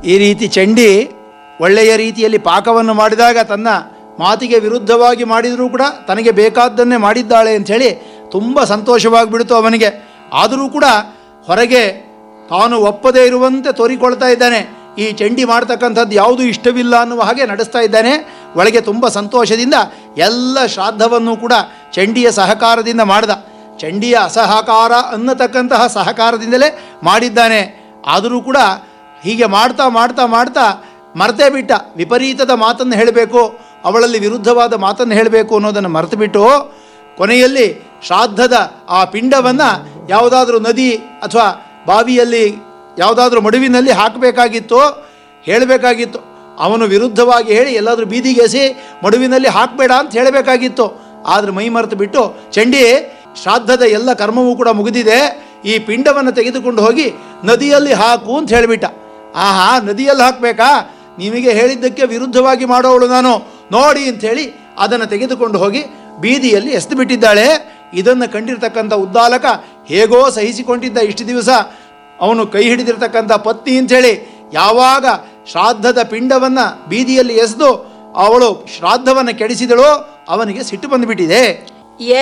ಈ ರೀತಿ ಚಂಡಿ ಒಳ್ಳೆಯ ರೀತಿಯಲ್ಲಿ ಪಾಕವನ್ನು ಮಾಡಿದಾಗ ತನ್ನ ಮಾತಿಗೆ ವಿರುದ್ಧವಾಗಿ ಮಾಡಿದರೂ ಕೂಡ ತನಗೆ ಬೇಕಾದ್ದನ್ನೇ ಮಾಡಿದ್ದಾಳೆ ಅಂಥೇಳಿ ತುಂಬ ಸಂತೋಷವಾಗಿಬಿಡ್ತು ಅವನಿಗೆ ಆದರೂ ಕೂಡ ಹೊರಗೆ ತಾನು ಒಪ್ಪದೇ ಇರುವಂತೆ ತೋರಿಕೊಳ್ತಾ ಇದ್ದಾನೆ ಈ ಚಂಡಿ ಮಾಡ್ತಕ್ಕಂಥದ್ದು ಯಾವುದೂ ಇಷ್ಟವಿಲ್ಲ ಅನ್ನುವ ಹಾಗೆ ನಡೆಸ್ತಾ ಇದ್ದಾನೆ ಒಳಗೆ ತುಂಬ ಸಂತೋಷದಿಂದ ಎಲ್ಲ ಶ್ರಾದ್ದವನ್ನು ಕೂಡ ಚಂಡಿಯ ಸಹಕಾರದಿಂದ ಮಾಡ್ದ ಚಂಡಿಯ ಅಸಹಕಾರ ಅನ್ನತಕ್ಕಂತಹ ಸಹಕಾರದಿಂದಲೇ ಮಾಡಿದ್ದಾನೆ ಆದರೂ ಕೂಡ ಹೀಗೆ ಮಾಡ್ತಾ ಮಾಡ್ತಾ ಮಾಡ್ತಾ ಮರ್ತೇ ಬಿಟ್ಟ ವಿಪರೀತದ ಮಾತನ್ನು ಹೇಳಬೇಕು ಅವಳಲ್ಲಿ ವಿರುದ್ಧವಾದ ಮಾತನ್ನು ಹೇಳಬೇಕು ಅನ್ನೋದನ್ನು ಮರೆತು ಬಿಟ್ಟು ಕೊನೆಯಲ್ಲಿ ಶ್ರಾದ್ದದ ಆ ಪಿಂಡವನ್ನು ಯಾವುದಾದ್ರೂ ನದಿ ಅಥವಾ ಬಾವಿಯಲ್ಲಿ ಯಾವುದಾದ್ರೂ ಮಡುವಿನಲ್ಲಿ ಹಾಕಬೇಕಾಗಿತ್ತು ಹೇಳಬೇಕಾಗಿತ್ತು ಅವನು ವಿರುದ್ಧವಾಗಿ ಹೇಳಿ ಎಲ್ಲಾದರೂ ಬೀದಿಗೆ ಎಸಿ ಮಡುವಿನಲ್ಲಿ ಹಾಕಬೇಡ ಅಂತ ಹೇಳಬೇಕಾಗಿತ್ತು ಆದರೆ ಮೈ ಮರೆತು ಬಿಟ್ಟು ಚಂಡಿ ಶ್ರಾದ್ದದ ಎಲ್ಲ ಕರ್ಮವೂ ಕೂಡ ಮುಗಿದಿದೆ ಈ ಪಿಂಡವನ್ನು ತೆಗೆದುಕೊಂಡು ಹೋಗಿ ನದಿಯಲ್ಲಿ ಹಾಕು ಅಂತ ಹೇಳಿಬಿಟ್ಟ ಆಹಾ ನದಿಯಲ್ಲಿ ಹಾಕಬೇಕಾ ನಿಮಗೆ ಹೇಳಿದ್ದಕ್ಕೆ ವಿರುದ್ಧವಾಗಿ ಮಾಡೋವಳು ನಾನು ನೋಡಿ ಅಂಥೇಳಿ ಅದನ್ನು ತೆಗೆದುಕೊಂಡು ಹೋಗಿ ಬೀದಿಯಲ್ಲಿ ಎಸ್ದು ಬಿಟ್ಟಿದ್ದಾಳೆ ಇದನ್ನು ಕಂಡಿರ್ತಕ್ಕಂಥ ಉದ್ದಾಲಕ ಹೇಗೋ ಸಹಿಸಿಕೊಂಡಿದ್ದ ಇಷ್ಟು ದಿವಸ ಅವನು ಕೈ ಹಿಡಿದಿರ್ತಕ್ಕಂಥ ಪತ್ನಿ ಅಂಥೇಳಿ ಯಾವಾಗ ಶ್ರಾದ್ದದ ಪಿಂಡವನ್ನು ಬೀದಿಯಲ್ಲಿ ಎಸೆದು ಅವಳು ಶ್ರಾದ್ದವನ್ನು ಕೆಡಿಸಿದಳೋ ಅವನಿಗೆ ಸಿಟ್ಟು ಬಂದುಬಿಟ್ಟಿದೆ